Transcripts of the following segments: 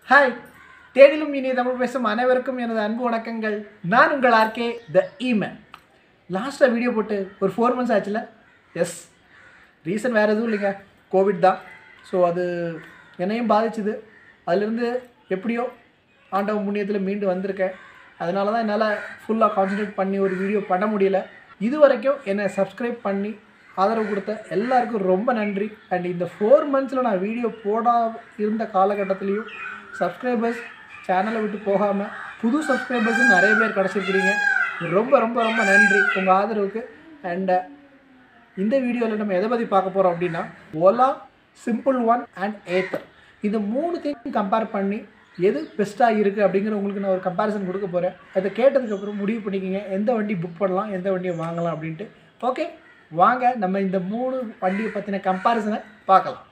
hi தேனிலும் இனி தமிழ் பேசும் அனைவருக்கும் எனது அன்பு வணக்கங்கள் நான் உங்கள் ஆர்கே த இமெயில் லாஸ்ட்டாக வீடியோ போட்டு ஒரு ஃபோர் மந்த்ஸ் ஆச்சுல எஸ் ரீசன் வேறு எதுவும் இல்லைங்க கோவிட் தான் ஸோ அது என்னையும் பாதிச்சுது அதுலேருந்து எப்படியோ ஆண்டவன் புண்ணியத்தில் மீண்டு வந்திருக்கேன் அதனால தான் என்னால் ஃபுல்லாக கான்சன்ட்ரேட் பண்ணி ஒரு வீடியோ பண்ண முடியல இது வரைக்கும் என்னை சப்ஸ்கிரைப் பண்ணி ஆதரவு கொடுத்த எல்லாருக்கும் ரொம்ப நன்றி அண்ட் இந்த ஃபோர் மந்த்ஸில் நான் வீடியோ போடா இருந்த காலகட்டத்துலேயும் சப்ஸ்கிரைபர்ஸ் சேனலை விட்டு போகாமல் புது சப்ஸ்கிரைபர்ஸும் நிறைய பேர் கிடச்சிருக்கிறீங்க ரொம்ப ரொம்ப ரொம்ப நன்றி உங்கள் ஆதரவுக்கு அண்ட் இந்த வீடியோவில் நம்ம எதை பற்றி பார்க்க போகிறோம் அப்படின்னா Ola simple one and Ather இந்த மூணு திங் கம்பேர் பண்ணி எது பெஸ்ட்டாக இருக்குது அப்படிங்கிற உங்களுக்கு நான் ஒரு கம்பேரிசன் கொடுக்க போகிறேன் அதை கேட்டதுக்கப்புறம் முடிவு பண்ணிக்கோங்க எந்த வண்டி புக் பண்ணலாம் எந்த வண்டியை வாங்கலாம் அப்படின்ட்டு ஓகே வாங்க நம்ம இந்த மூணு வண்டியை பற்றின கம்பேரிசனை பார்க்கலாம்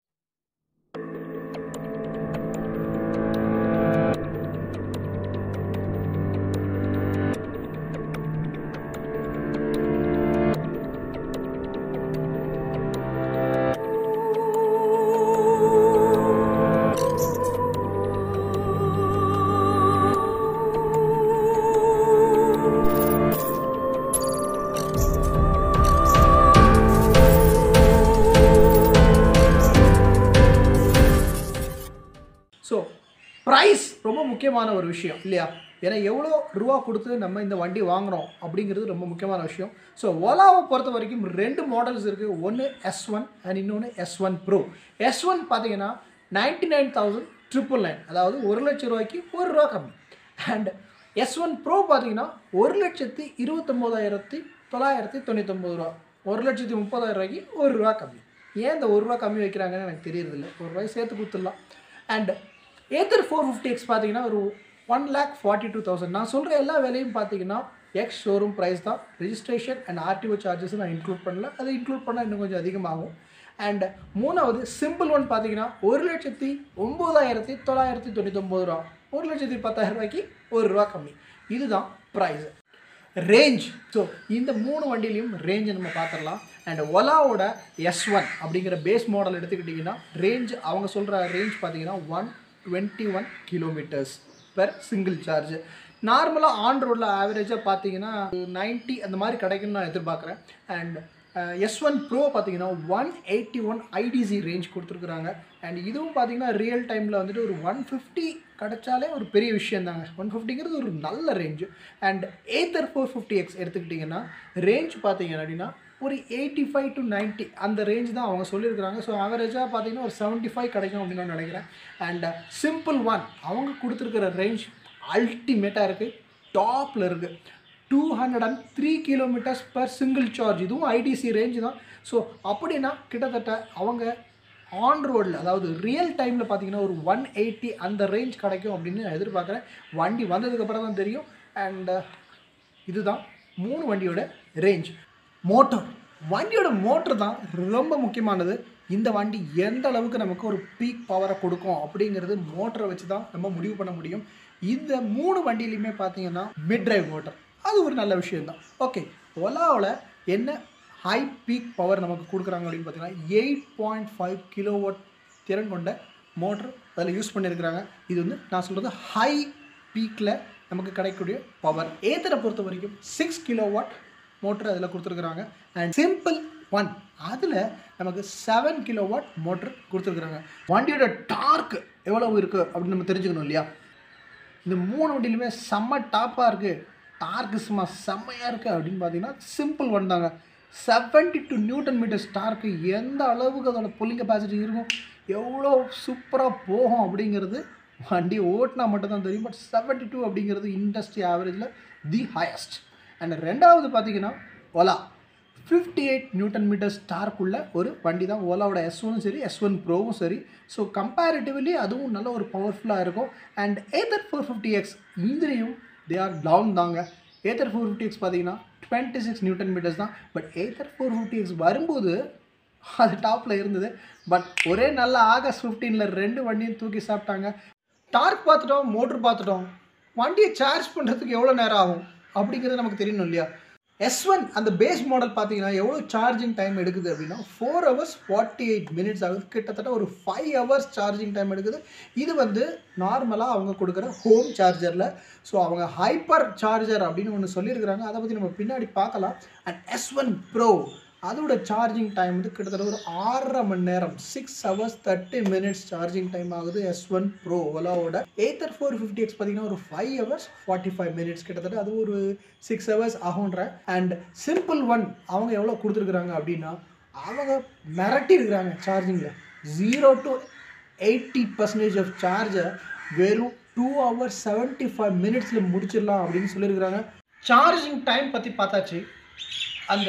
ஸோ ப்ரைஸ் ரொம்ப முக்கியமான ஒரு விஷயம் இல்லையா ஏன்னா எவ்வளோ ரூபா கொடுத்து நம்ம இந்த வண்டி வாங்குறோம் அப்படிங்கிறது ரொம்ப முக்கியமான விஷயம் ஸோ ஓலாவை பொறுத்த வரைக்கும் ரெண்டு மாடல்ஸ் இருக்குது ஒன்று எஸ் ஒன் அண்ட் இன்னொன்று S one pro S one பார்த்தீங்கன்னா ninety nine thousand triple nine அதாவது ஒரு லட்சம் ரூபாய்க்கு ஒரு ரூபா கம்மி அண்ட் எஸ் ஒன் ப்ரோ பார்த்தீங்கன்னா ஒரு லட்சத்தி இருபத்தொம்போதாயிரத்தி தொள்ளாயிரத்தி தொண்ணூத்தொம்பது ரூபா ஒரு லட்சத்தி முப்பதாயிரம் ரூபாய்க்கு ஒரு ரூபா கம்மி ஏன் இந்த ஒரு ரூபா கம்மி வைக்கிறாங்கன்னு எனக்கு தெரியறதில்ல ஒரு ரூபாய் சேர்த்து கொடுத்துடலாம் and Ather four fifty X பார்த்தீங்கன்னா ஒரு one lakh forty two thousand நான் சொல்கிற எல்லா விலையும் பார்த்தீங்கன்னா எக்ஸ் ஷோரூம் ப்ரைஸ் தான் ரெஜிஸ்ட்ரேஷன் அண்ட் ஆர்டிஓ சார்ஜஸ் நான் இன்க்ளூட் பண்ணல அதை இன்க்ளூட் பண்ணால் இன்னும் கொஞ்சம் அதிகமாகும் அண்ட் மூணாவது சிம்பிள் ஒன் பார்த்தீங்கன்னா ஒரு லட்சத்தி ஒம்பதாயிரத்தி தொள்ளாயிரத்தி தொண்ணூத்தொம்பது ரூபா ஒரு லட்சத்தி பத்தாயிரம் ரூபாய்க்கு ஒரு ரூபா கம்மி இதுதான் ப்ரைஸ் ரேஞ்ச் ஸோ இந்த மூணு வண்டிலையும் ரேஞ்சை நம்ம பார்த்துடலாம் அண்ட் ஒலாவோட எஸ் ஒன் அப்படிங்கிற பேஸ் மாடல் எடுத்துக்கிட்டிங்கன்னா ரேஞ்ச் அவங்க சொல்கிற ரேஞ்ச் பார்த்தீங்கன்னா one twenty one kilometres per single charge நார்மலாக ஆன் ரோடில் ஆவரேஜாக பார்த்தீங்கன்னா நைன்ட்டி அந்த மாதிரி கிடைக்கும்னு நான் எதிர்பார்க்குறேன் அண்ட் எஸ் ஒன் ப்ரோ பார்த்தீங்கன்னா one eighty one IDC range கொடுத்துருக்குறாங்க அண்ட் இதுவும் பார்த்தீங்கன்னா ரியல் டைமில் வந்துட்டு ஒரு ஒன் ஃபிஃப்டி கிடைச்சாலே ஒரு பெரிய விஷயம் தாங்க ஒன் ஃபிஃப்டிங்கிறது ஒரு நல்ல range and Ather four fifty X எடுத்துக்கிட்டிங்கன்னா ரேஞ்ச் பார்த்தீங்க அப்படின்னா ஒரு எயிட்டி ஃபைவ் டு நைன்ட்டி அந்த ரேஞ்ச் தான் அவங்க சொல்லியிருக்கிறாங்க ஸோ ஆவரேஜாக பார்த்தீங்கன்னா ஒரு செவன்ட்டி ஃபைவ் கிடைக்கும் அப்படின்னு நான் நினைக்கிறேன் அண்ட் சிம்பிள் ஒன் அவங்க கொடுத்துருக்கிற ரேஞ்ச் அல்டிமேட்டாக இருக்குது டாப்பில் இருக்குது two hundred and three kilometres per single charge இதுவும் ஐடிசி ரேஞ்சு தான் ஸோ அப்படின்னா கிட்டத்தட்ட அவங்க ஆன் ரோடில் அதாவது ரியல் டைமில் பார்த்தீங்கன்னா ஒரு ஒன் எயிட்டி அந்த ரேஞ்ச் கிடைக்கும் அப்படின்னு நான் எதிர்பார்க்குறேன் வண்டி வந்ததுக்கப்புறம் தான் தெரியும் அண்ட் இதுதான் மூணு வண்டியோட ரேஞ்ச் மோட்டர் வண்டியோட மோட்டர் தான் ரொம்ப முக்கியமானது இந்த வண்டி எந்த அளவுக்கு நமக்கு ஒரு பீக் பவரை கொடுக்கும் அப்படிங்கிறது மோட்டரை வச்சு தான் நம்ம முடிவு பண்ண முடியும் இந்த மூணு வண்டியிலையுமே பார்த்தீங்கன்னா மிட் டிரைவ் மோட்டர் அது ஒரு நல்ல விஷயம்தான் ஓகே ஒலாவில் என்ன ஹை பீக் பவர் நமக்கு கொடுக்குறாங்க அப்படின்னு பார்த்தீங்கன்னா எயிட் பாயிண்ட் ஃபைவ் கிலோவாட் திறன் கொண்ட மோட்ரு அதில் யூஸ் பண்ணியிருக்கிறாங்க இது வந்து நான் சொல்கிறது ஹை பீக்கில் நமக்கு கிடைக்கக்கூடிய பவர் ஏத்தரை பொறுத்த வரைக்கும் சிக்ஸ் கிலோவாட் மோட்ரு அதில் கொடுத்துருக்குறாங்க அண்ட் சிம்பிள் ஒன் அதில் நமக்கு செவன் கிலோவாட் மோட்ரு கொடுத்துருக்குறாங்க வண்டியோட டார்க் எவ்வளவு இருக்குது அப்படின்னு நம்ம தெரிஞ்சுக்கணும் இல்லையா இந்த மூணு வண்டியிலுமே செம்ம டாப்பாக இருக்குது டார்க்கு சும்மா செம்மையாக இருக்குது அப்படின்னு பார்த்தீங்கன்னா சிம்பிள் ஒன் தாங்க செவன்டி டூ நியூட்டன் மீட்டர் ஸ்டார்க்கு எந்த அளவுக்கு அதோட புல்லிங் கெப்பாசிட்டி இருக்கும் எவ்வளோ சூப்பராக போகும் அப்படிங்கிறது வண்டி ஓட்டினா மட்டும்தான் தெரியும் பட் செவன்டி டூ அப்படிங்கிறது இண்டஸ்ட்ரி ஆவரேஜில் தி ஹையஸ்ட் அண்ட் ரெண்டாவது பார்த்தீங்கன்னா Ola fifty eight newton metre ஸ்டார்க்குள்ள ஒரு வண்டி தான் ஓலாவோட எஸ் ஒனும் சரி எஸ் ஒன் ப்ரோவும் சரி ஸோ கம்பேரிட்டிவ்லி அதுவும் நல்ல ஒரு பவர்ஃபுல்லாக இருக்கும் and Ather four fifty X இந்திரியும் தே ஆர் டவுன் தாங்க ஏத்தர் ஃபோர் ஃபிஃப்டி எக்ஸ் பார்த்தீங்கன்னா டுவெண்ட்டி சிக்ஸ் நியூட்டன் மீட்டர்ஸ் தான் but Ather four fifty X வரும்போது அது டாப்பில் இருந்தது பட் ஒரே நல்ல ஆகஸ்ட் ஃபிஃப்டீனில் ரெண்டு வண்டியும் தூக்கி சாப்பிட்டாங்க டார்க் பார்த்துட்டோம் மோட்ரு பார்த்துட்டோம் வண்டியை சார்ஜ் பண்ணுறதுக்கு எவ்வளோ நேரம் ஆகும் அப்படிங்கிறது நமக்கு தெரியணும் இல்லையா எஸ் ஒன் அந்த பேஸ் மாடல் பார்த்தீங்கன்னா எவ்வளோ சார்ஜிங் டைம் எடுக்குது அப்படின்னா four hours forty eight minutes ஆகுது கிட்டத்தட்ட ஒரு ஃபைவ் ஹவர்ஸ் சார்ஜிங் டைம் எடுக்குது இது வந்து நார்மலாக அவங்க கொடுக்குற ஹோம் சார்ஜரில் ஸோ அவங்க ஹைப்பர் சார்ஜர் அப்படின்னு ஒன்று சொல்லியிருக்கிறாங்க அதை பற்றி நம்ம பின்னாடி பார்க்கலாம் அண்ட் எஸ் ஒன் ப்ரோ அதோட சார்ஜிங் டைம் வந்து கிட்டத்தட்ட ஒரு ஆறரை மணி நேரம் six hours thirty minutes charging time ஆகுது எஸ் ஒன் ப்ரோ ஓலாவோட ஏத்தர் ஃபோர் ஃபிஃப்டி எக்ஸ் பார்த்தீங்கன்னா ஒரு five hours forty five minutes கிட்டத்தட்ட அது ஒரு சிக்ஸ் ஹவர்ஸ் ஆகுன்ற அண்ட் சிம்பிள் ஒன் அவங்க எவ்வளோ கொடுத்துருக்குறாங்க அப்படின்னா அவங்க மிரட்டி இருக்கிறாங்க சார்ஜிங்கில் zero to eighty percentage of சார்ஜை வெறும் டூ ஹவர்ஸ் செவன்ட்டி ஃபைவ் மினிட்ஸில் முடிச்சிடலாம் அப்படின்னு சொல்லியிருக்கிறாங்க சார்ஜிங் டைம் பற்றி பார்த்தாச்சு அந்த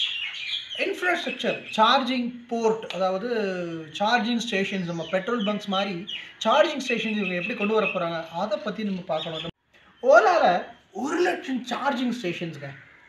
இன்ஃப்ராஸ்ட்ரக்சர் சார்ஜிங் போர்ட் அதாவது சார்ஜிங் ஸ்டேஷன்ஸ் நம்ம பெட்ரோல் பங்க்ஸ் மாதிரி சார்ஜிங் ஸ்டேஷன்ஸ் இவங்க எப்படி கொண்டு வர போகிறாங்க அதை பற்றி நம்ம பார்க்கணும் ஓலாவில் ஒரு லட்சம் சார்ஜிங் ஸ்டேஷன்ஸுங்க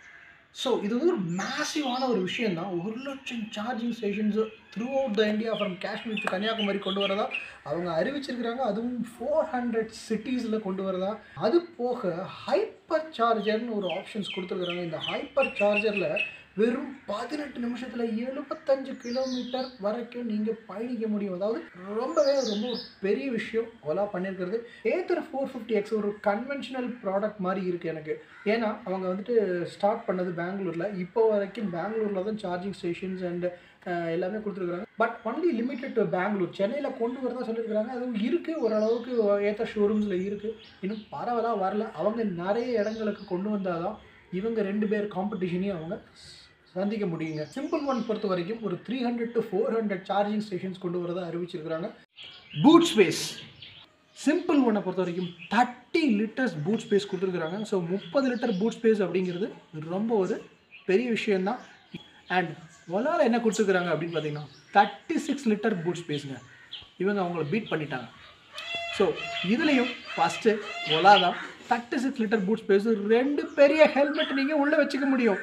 ஸோ இது வந்து ஒரு மேசிவான ஒரு விஷயம் தான் ஒரு லட்சம் charging stations throughout the India from Kashmir to Kanyakumari கொண்டு வரதா அவங்க அறிவிச்சிருக்கிறாங்க அதுவும் ஃபோர் ஹண்ட்ரட் சிட்டிஸில் கொண்டு வரதா அது போக ஹைப்பர் சார்ஜர்னு ஒரு ஆப்ஷன்ஸ் கொடுத்துருக்குறாங்க இந்த ஹைப்பர் சார்ஜரில் வெறும் பதினெட்டு நிமிஷத்தில் எழுபத்தஞ்சு கிலோமீட்டர் வரைக்கும் நீங்கள் பயணிக்க முடியும் அதாவது ரொம்பவே ரொம்ப ஒரு பெரிய விஷயம் ஓலா பண்ணியிருக்கிறது ஏத்தர் ஃபோர் ஃபிஃப்டி எக்ஸ் ஒரு கன்வென்ஷனல் ப்ராடக்ட் மாதிரி இருக்குது எனக்கு ஏன்னா அவங்க வந்துட்டு ஸ்டார்ட் பண்ணது பெங்களூரில் இப்போ வரைக்கும் பெங்களூரில் தான் சார்ஜிங் ஸ்டேஷன்ஸ் அண்ட் எல்லாமே கொடுத்துருக்குறாங்க but only limited to Bangalore சென்னையில் கொண்டு வரதான் சொல்லியிருக்கிறாங்க அதுவும் இருக்குது ஓரளவுக்கு ஏற்ற ஷோரூம்ஸில் இருக்குது இன்னும் பரவலாக வரல அவங்க நிறைய இடங்களுக்கு கொண்டு வந்தால் தான் இவங்க ரெண்டு பேர் காம்படிஷனையும் அவங்க சந்திக்க முடியுங்க சிம்பிள் ஒன் பொறுத்த வரைக்கும் ஒரு three hundred to four hundred charging stations கொண்டு வரதா அறிவிச்சிருக்கிறாங்க பூட் ஸ்பேஸ் சிம்பிள் ஒன்னை பொறுத்த வரைக்கும் தேர்ட்டி லிட்டர்ஸ் பூட் ஸ்பேஸ் கொடுத்துருக்குறாங்க ஸோ முப்பது லிட்டர் பூட் ஸ்பேஸ் அப்படிங்கிறது ரொம்ப ஒரு பெரிய விஷயந்தான் அண்ட் ஒலாவில் என்ன கொடுத்துருக்குறாங்க அப்படின்னு பார்த்தீங்கன்னா தேர்ட்டி சிக்ஸ் லிட்டர் பூட் ஸ்பேஸுங்க இவங்க அவங்கள பீட் பண்ணிட்டாங்க ஸோ இதுலேயும் ஃபஸ்ட்டு ஒலா தான் thirty six litre boot space ரெண்டு பெரிய ஹெல்மெட் நீங்கள் உள்ளே வச்சுக்க முடியும்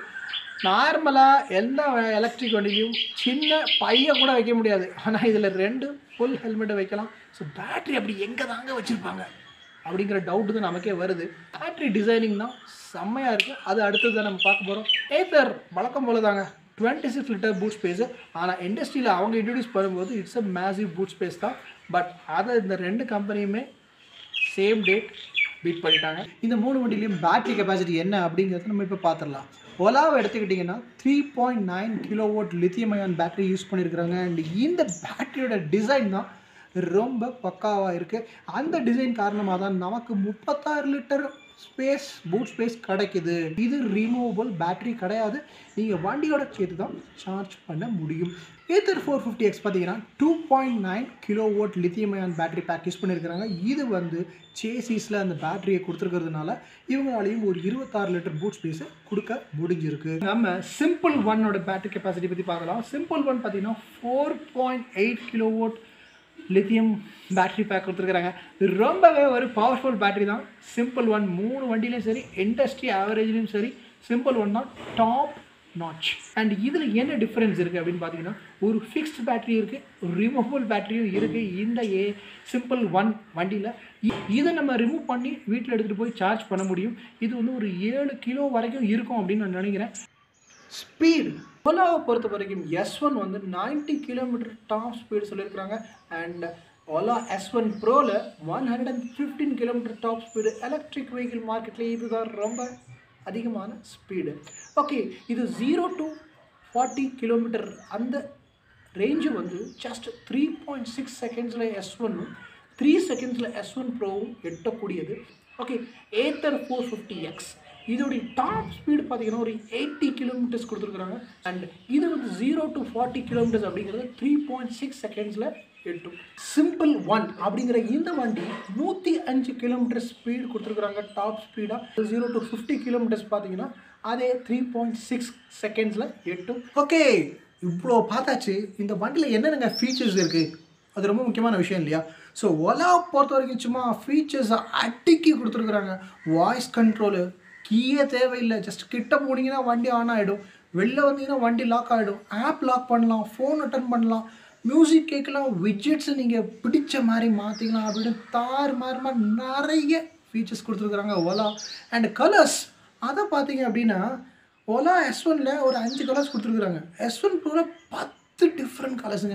நார்மலாக எல்லா எலக்ட்ரிக் வண்டியும் சின்ன பையை கூட வைக்க முடியாது ஆனால் இதில் ரெண்டு ஃபுல் ஹெல்மெட்டை வைக்கலாம் ஸோ பேட்ரி அப்படி எங்கே தாங்க வச்சுருப்பாங்க அப்படிங்கிற டவுட்டு தான் நமக்கே வருது பேட்ரி டிசைனிங் தான் செம்மையாக இருக்குது அது அடுத்தது தான் நம்ம பார்க்க போகிறோம் ஏத்தர் வழக்கம் போல தாங்க twenty six litre boot space ஆனால் இண்டஸ்ட்ரியில் அவங்க இன்ட்ரடியூஸ் பண்ணும்போது it's a massive boot space தான் பட் அதை இந்த ரெண்டு கம்பெனியுமே சேம் டேட் பீட் பண்ணிட்டாங்க இந்த மூணு வண்டிலையும் பேட்டரி கெப்பாசிட்டி என்ன அப்படிங்கிறத நம்ம இப்போ பார்த்துடலாம் ஒலாவை எடுத்துக்கிட்டிங்கன்னா three point nine kilowatt lithium ion battery use பண்ணியிருக்கிறாங்க அண்ட் இந்த பேட்டரியோட டிசைன் தான் ரொம்ப பக்காவாக இருக்குது அந்த டிசைன் காரணமாக தான் நமக்கு முப்பத்தாறு லிட்டர் ஸ்பேஸ் பூட் ஸ்பேஸ் கிடைக்குது இது ரிமூவபிள் பேட்டரி கிடையாது நீங்கள் வண்டியோட சேர்த்து தான் சார்ஜ் பண்ண முடியும் ஏத்தர் ஃபோர் ஃபிஃப்டி எக்ஸ் பார்த்தீங்கன்னா two point nine kilowatt lithium ion battery pack use பண்ணியிருக்கிறாங்க இது வந்து சேசிஸில் அந்த பேட்டரியை கொடுத்துருக்கிறதுனால இவங்களாலையும் ஒரு இருபத்தாறு லிட்டர் பூட் ஸ்பேஸை கொடுக்க முடிஞ்சிருக்கு நம்ம சிம்பிள் ஒன்னோட பேட்டரி கெப்பாசிட்டி பற்றி பார்க்கலாம் சிம்பிள் ஒன் பார்த்தீங்கன்னா four point eight kilowatt lithium battery pack கொடுத்துருக்குறாங்க இது ரொம்பவே ஒரு பவர்ஃபுல் பேட்டரி தான் சிம்பிள் ஒன் மூணு வண்டிலையும் சரி இண்டஸ்ட்ரி ஆவரேஜ்லேயும் சரி சிம்பிள் ஒன் தான் டாப் நாச் அண்ட் இதில் என்ன டிஃப்ரென்ஸ் இருக்குது அப்படின்னு பார்த்தீங்கன்னா ஒரு ஃபிக்ஸ்ட் பேட்டரி இருக்குது ஒரு ரிமூவபிள் பேட்டரியும் இருக்குது இந்த ஏ சிம்பிள் ஒன் வண்டியில் இதை நம்ம ரிமூவ் பண்ணி வீட்டில் எடுத்துகிட்டு போய் சார்ஜ் பண்ண முடியும் இது வந்து ஒரு ஏழு கிலோ வரைக்கும் இருக்கும் அப்படின்னு நான் நினைக்கிறேன் ஸ்பீடு ஓலாவை பொறுத்த வரைக்கும் எஸ் ஒன் வந்து 90 கிலோமீட்டர் டாப் ஸ்பீடு சொல்லியிருக்கிறாங்க அண்ட் ஓலா எஸ் ஒன் ப்ரோவில் one hundred and fifteen kilometre top speed electric vehicle மார்க்கெட்லேயே இதுதான் ரொம்ப அதிகமான ஸ்பீடு ஓகே இது ஜீரோ டு ஃபார்ட்டி கிலோமீட்டர் அந்த ரேஞ்சு வந்து ஜஸ்ட் த்ரீ பாயிண்ட் சிக்ஸ் செகண்ட்ஸில் எஸ் ஒன்னும் த்ரீ செகண்ட்ஸில் எஸ் ஒன் ப்ரோவும் எட்டக்கூடியது okay Ather four fifty X இதோடைய டாப் ஸ்பீடு பார்த்தீங்கன்னா ஒரு எயிட்டி கிலோமீட்டர்ஸ் கொடுத்துருக்குறாங்க அண்ட் இது வந்து ஜீரோ டு ஃபார்ட்டி கிலோமீட்டர்ஸ் அப்படிங்கிறது த்ரீ பாயிண்ட் சிக்ஸ் செகண்ட்ஸில் எட்டும் சிம்பிள் ஒன் அப்படிங்கிற இந்த வண்டி நூற்றி அஞ்சு கிலோமீட்டர் ஸ்பீடு கொடுத்துருக்குறாங்க டாப் ஸ்பீடாக ஜீரோ டு ஃபிஃப்டி கிலோமீட்டர்ஸ் பார்த்தீங்கன்னா அதே த்ரீ பாயிண்ட் சிக்ஸ் செகண்ட்ஸில் எட்டும் ஓகே இவ்வளோ பார்த்தாச்சு இந்த வண்டியில் என்னென்னங்க ஃபீச்சர்ஸ் இருக்குது அது ரொம்ப முக்கியமான விஷயம் இல்லையா ஸோ ஒலா பொறுத்த வரைக்கும் சும்மா ஃபீச்சர்ஸை அட்டிக்கி கொடுத்துருக்குறாங்க வாய்ஸ் கண்ட்ரோலு கீயே தேவையில்லை ஜஸ்ட் கிட்ட போனீங்கன்னா வண்டி ஆன் ஆகிடும் வெளில வந்தீங்கன்னா வண்டி லாக் ஆகிடும் ஆப் லாக் பண்ணலாம் ஃபோன் அட்டன் பண்ணலாம் மியூசிக் கேட்கலாம் விட்ஜெட்ஸை நீங்கள் பிடிச்ச மாதிரி மாற்றிக்கலாம் அப்படின்னு தாறு மாறுமா நிறைய ஃபீச்சர்ஸ் கொடுத்துருக்குறாங்க ஓலா அண்ட் கலர்ஸ் அதை பார்த்தீங்க அப்படின்னா ஓலா எஸ் ஒனில் ஒரு அஞ்சு கலர்ஸ் கொடுத்துருக்குறாங்க எஸ் ஒன் ப்ரோவில் பத்து டிஃப்ரெண்ட் கலர்ஸுங்க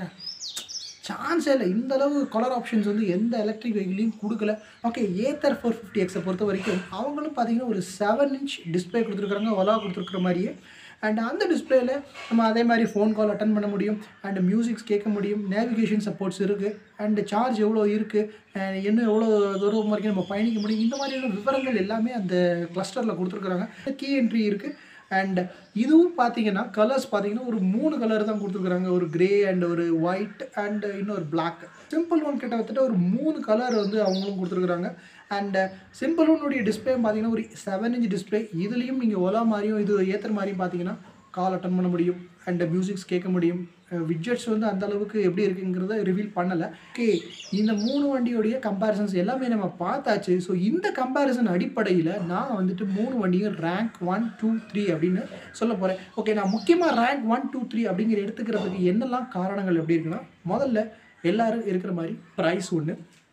சான்ஸே இல்லை இந்த அளவு கலர் ஆப்ஷன்ஸ் வந்து எந்த எலக்ட்ரிக் வெஹிக்கிளையும் கொடுக்கல ஓகே ஏத்தர் ஃபோர் ஃபிஃப்டி எக்ஸை பொறுத்த வரைக்கும் அவங்களும் பார்த்தீங்கன்னா ஒரு செவன் இன்ச் டிஸ்பிளே கொடுத்துருக்குறாங்க ஒலா கொடுத்துருக்குற மாதிரியே அண்ட் அந்த டிஸ்பிளேல நம்ம அதே மாதிரி ஃபோன் கால் அட்டன் பண்ண முடியும் அண்ட் மியூசிக்ஸ் கேட்க முடியும் நேவிகேஷன் சப்போர்ட்ஸ் இருக்குது அண்ட் சார்ஜ் எவ்வளோ இருக்குது இன்னும் எவ்வளோ தூரம் வரைக்கும் நம்ம பயணிக்க முடியும் இந்த மாதிரியான விவரங்கள் எல்லாமே அந்த கிளஸ்டரில் கொடுத்துருக்குறாங்க கீ என்ட்ரி இருக்குது அண்ட் இதுவும் பார்த்தீங்கன்னா கலர்ஸ் பார்த்தீங்கன்னா ஒரு மூணு கலர் தான் கொடுத்துருக்குறாங்க ஒரு கிரே அண்ட் ஒரு ஒயிட் அண்ட் இன்னொரு பிளாக் சிம்பிள் ஒன் கிட்ட வந்துட்டு ஒரு மூணு கலர் வந்து அவங்களும் கொடுத்துருக்குறாங்க அண்ட் சிம்பிள் ஒன்னுடைய டிஸ்பிளே பார்த்தீங்கன்னா ஒரு செவன் இன்ச் டிஸ்பிளே இதுலேயும் நீங்கள் ஒலா மாதிரியும் இது ஏற்றுற மாதிரியும் பார்த்தீங்கன்னா கால் அட்டன் பண்ண முடியும் அண்ட் மியூசிக்ஸ் கேட்க முடியும் விட்ஜெட்ஸ் வந்து அந்த அளவுக்கு எப்படி இருக்குங்கிறத ரிவீல் பண்ணலை ஓகே இந்த மூணு வண்டியோடைய கம்பேரிசன்ஸ் எல்லாமே நம்ம பார்த்தாச்சு ஸோ இந்த கம்பேரிசன் அடிப்படையில் நான் வந்துட்டு மூணு வண்டியும் ரேங்க் ஒன் டூ த்ரீ அப்படின்னு சொல்ல போகிறேன் ஓகே நான் முக்கியமாக ரேங்க் ஒன் டூ த்ரீ அப்படிங்கிற எடுத்துக்கிறதுக்கு என்னெல்லாம் காரணங்கள் எப்படி இருக்குன்னா முதல்ல எல்லாரும் இருக்கிற மாதிரி ப்ரைஸ் ஒன்று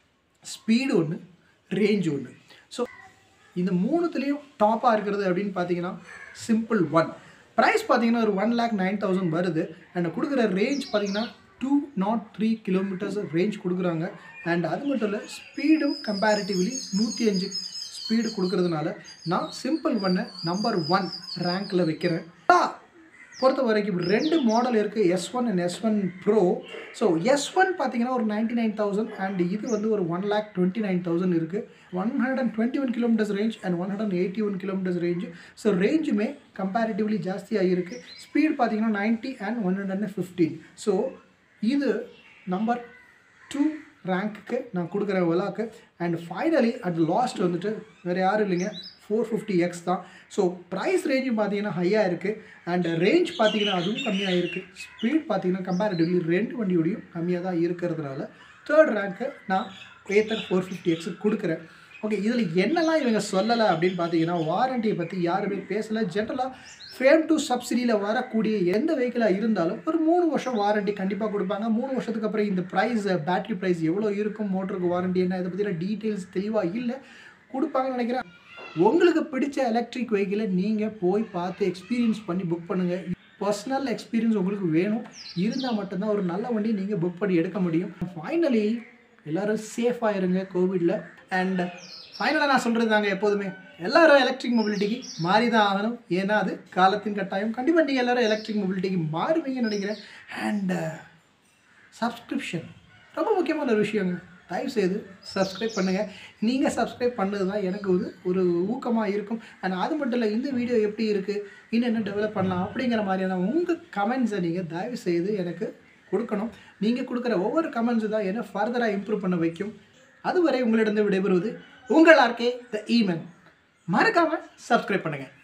ஸ்பீடு ஒன்று ரேஞ்ச் ஒன்று ஸோ இந்த மூணுத்துலேயும் டாப்பாக இருக்கிறது அப்படின்னு பார்த்தீங்கன்னா சிம்பிள் ஒன் ப்ரைஸ் பார்த்தீங்கன்னா ஒரு ஒன் லேக் நைன் தௌசண்ட் வருது அண்ட் கொடுக்குற ரேஞ்ச் பார்த்தீங்கன்னா two naught three kilometres range கொடுக்குறாங்க அண்ட் அது மட்டும் இல்லை ஸ்பீடும் கம்பேரிட்டிவ்லி நூற்றி அஞ்சு ஸ்பீடு கொடுக்கறதுனால நான் சிம்பிள் ஒன்னை நம்பர் ஒன் ரேங்க்கில் வைக்கிறேன் பொறுத்த வரைக்கும் ரெண்டு மாடல் இருக்குது S one and S one pro so S one பார்த்தீங்கன்னா ஒரு நைன்டி நைன் தௌசண்ட் அண்ட் இது வந்து ஒரு one lakh twenty nine thousand இருக்குது one hundred and twenty one kilometres range and one hundred and eighty one kilometres range so ரேஞ்சுமே comparatively ஜாஸ்தியாக இருக்குது speed பார்த்தீங்கன்னா ninety and one hundred and fifteen so இது number two ரேங்க்குக்கு நான் கொடுக்குற விலாக்கு அண்ட் ஃபைனலி அட் லாஸ்ட் வந்துட்டு வேறு யாரும் இல்லைங்க ஃபோர் ஃபிஃப்டி எக்ஸ் தான் ஸோ ப்ரைஸ் ரேஞ்சு பார்த்தீங்கன்னா ஹையாக இருக்குது அண்ட் ரேஞ்ச் பார்த்தீங்கன்னா அதுவும் கம்மியாக இருக்குது ஸ்பீட் பார்த்தீங்கன்னா கம்பேரிட்டிவ்லி ரெண்டு வண்டியோடையும் கம்மியாக தான் இருக்கிறதுனால தேர்ட் ரேங்க்கு நான் ஏத்தர் ஃபோர் ஃபிஃப்டி எக்ஸுக்கு கொடுக்குறேன் ஓகே இதில் என்னெல்லாம் இவங்க சொல்லலை அப்படின்னு பார்த்தீங்கன்னா வாரண்டியை பற்றி யாருமே பேசலை ஜென்ரலாக ஃபேம் டு சப்சிடியில் வரக்கூடிய எந்த வெஹிக்கிளாக இருந்தாலும் ஒரு மூணு வருஷம் வாரண்டி கண்டிப்பாக கொடுப்பாங்க மூணு வருஷத்துக்கு அப்புறம் இந்த ப்ரைஸ் பேட்டரி ப்ரைஸ் எவ்வளோ இருக்கும் மோட்டருக்கு வாரண்டி என்ன இதை பற்றின டீட்டெயில்ஸ் தெளிவாக இல்லை கொடுப்பாங்கன்னு நினைக்கிறேன் உங்களுக்கு பிடிச்ச எலக்ட்ரிக் வெஹிக்கிளை நீங்கள் போய் பார்த்து எக்ஸ்பீரியன்ஸ் பண்ணி புக் பண்ணுங்கள் பர்சனல் எக்ஸ்பீரியன்ஸ் உங்களுக்கு வேணும் இருந்தால் மட்டும்தான் ஒரு நல்ல வண்டி நீங்கள் புக் பண்ணி எடுக்க முடியும் ஃபைனலி எல்லோரும் சேஃபாக இருங்க கோவிடில் அண்ட் ஃபைனலாக நான் சொல்கிறது தாங்க எப்போதுமே எல்லாரும் எலக்ட்ரிக் மொபிலிட்டிக்கு மாறி தான் ஆகணும் ஏன்னா அது காலத்தின் கட்டாயம் கண்டிப்பாக நீங்கள் எல்லாரும் எலக்ட்ரிக் மொபிலிட்டிக்கு மாறுவீங்கன்னு நினைக்கிறேன் அண்ட் சப்ஸ்கிரிப்ஷன் ரொம்ப முக்கியமான ஒரு விஷயங்க தயவுசெய்து சப்ஸ்கிரைப் பண்ணுங்கள் நீங்கள் சப்ஸ்கிரைப் பண்ணது தான் எனக்கு ஒரு ஒரு ஊக்கமாக இருக்கும் அண்ட் அது மட்டும் இல்லை இந்த வீடியோ எப்படி இருக்குது இன்னும் என்ன டெவலப் பண்ணலாம் அப்படிங்கிற மாதிரியான உங்கள் கமெண்ட்ஸை நீங்கள் தயவுசெய்து எனக்கு கொடுக்கணும் நீங்கள் கொடுக்குற ஒவ்வொரு கமெண்ட்ஸு தான் என்ன ஃபர்தராக இம்ப்ரூவ் பண்ண வைக்கும் அதுவரை உங்களிடம் விடைபெறுவது உங்கள் ஆர்கே த ஈமென் மறக்காமல் சப்ஸ்கிரைப் பண்ணுங்கள்